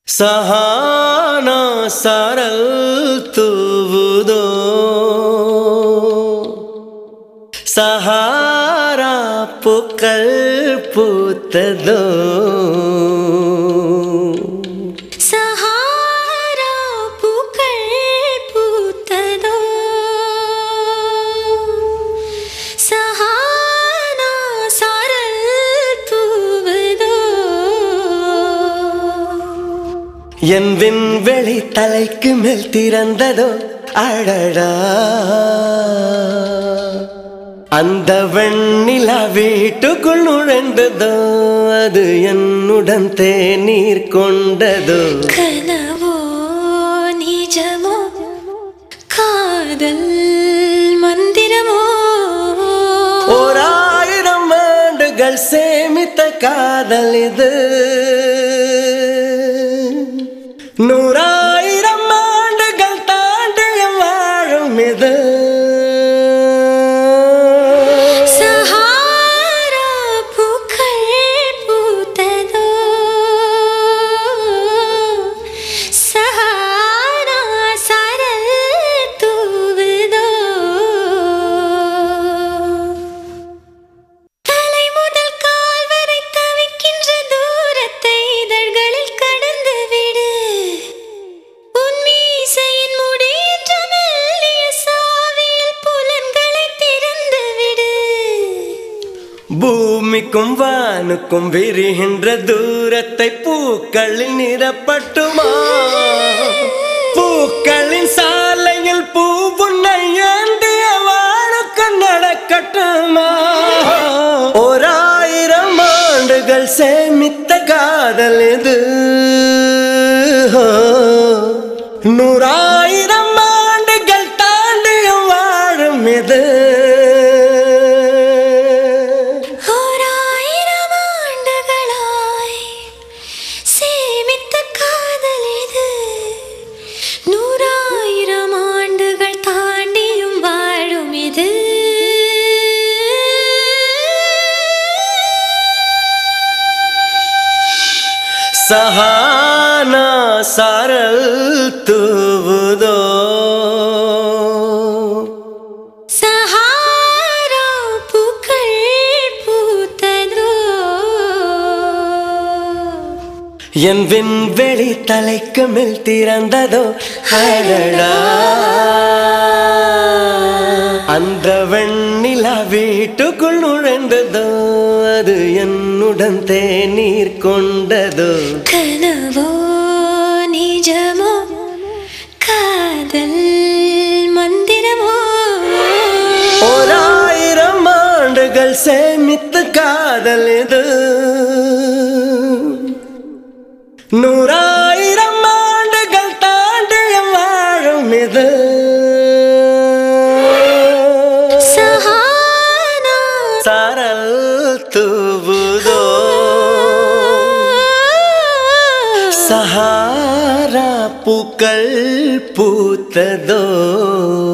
സഹാന സരൽ തൂവുതോ സഹാര പൂക്കൾ പൂത്തതോ சஹாரா பூக்கள் பூத்ததோ சஹானா சாரல் தூவதோ என் விண்வெளி தலைக்கு மேல் திறந்ததோ அடடா அந்த வெண்ணிலா வீட்டுக்குள் நுழைந்ததோ அது என்னுடன் தேநீர் கொண்டதோ கனவோ நிஜமோ காதல் மந்திரமோ ஓராயிரம் ஆண்டுகள் சேமித்த காதல் இது நூறாயிரம் ஆண்டுகள் தாண்டிய வாழும் இது சஹாரா பூக்கள் பூத்ததோ சஹாரா சாரல் தூவுதோ தலை முதல் கால் வரை தவிக்கின்ற தூரத்தை இதழ்களில் கடந்து விடு உன் மீசையின் முடியென்ற மெல்லிய சாவியில் புலன்களை திறந்து விடு பூமிக்கும் வானுக்கும் விரிகின்ற தூரத்தை பூக்களில் நிறப்பட்டுமா பூக்களின் சாலையில் பூவுன்னை ஏந்திய வானுக்கு நடக்கட்டுமா ஓராயிரம் ஆண்டுகள் சேமித்த காதல் இது நூறாயிரம் ஆண்டுகள் தாண்டியும் வாழும் இது ஓராயிரம் ஆண்டுகளாய் சேமித்த காதல் இது நூறாயிரம் ஆண்டுகள் தாண்டியும் வாழும் இது ಸಹಾನ ಸಾರಲ್ ತೂವುದೋ சஹாரா பூக்கள் பூத்ததோ என் விண்வெளி தலைக்கு மேல் திறந்ததோ அடடா அந்த வெண்ணிலா வீட்டுக்குள் நுழைந்ததோ அது என்னுடன் தேநீர் கொண்டதோ கனவோ நிஜமோ காதல் மந்திரமோ ஓராயிரம் ஆண்டுகள் சேமித்த காதல் இது நூறாயிரம் ஆண்டுகள் தாண்டிய வாழும் இது சஹானா சாரல் தூவுதோ சஹாரா பூக்கள் பூத்ததோ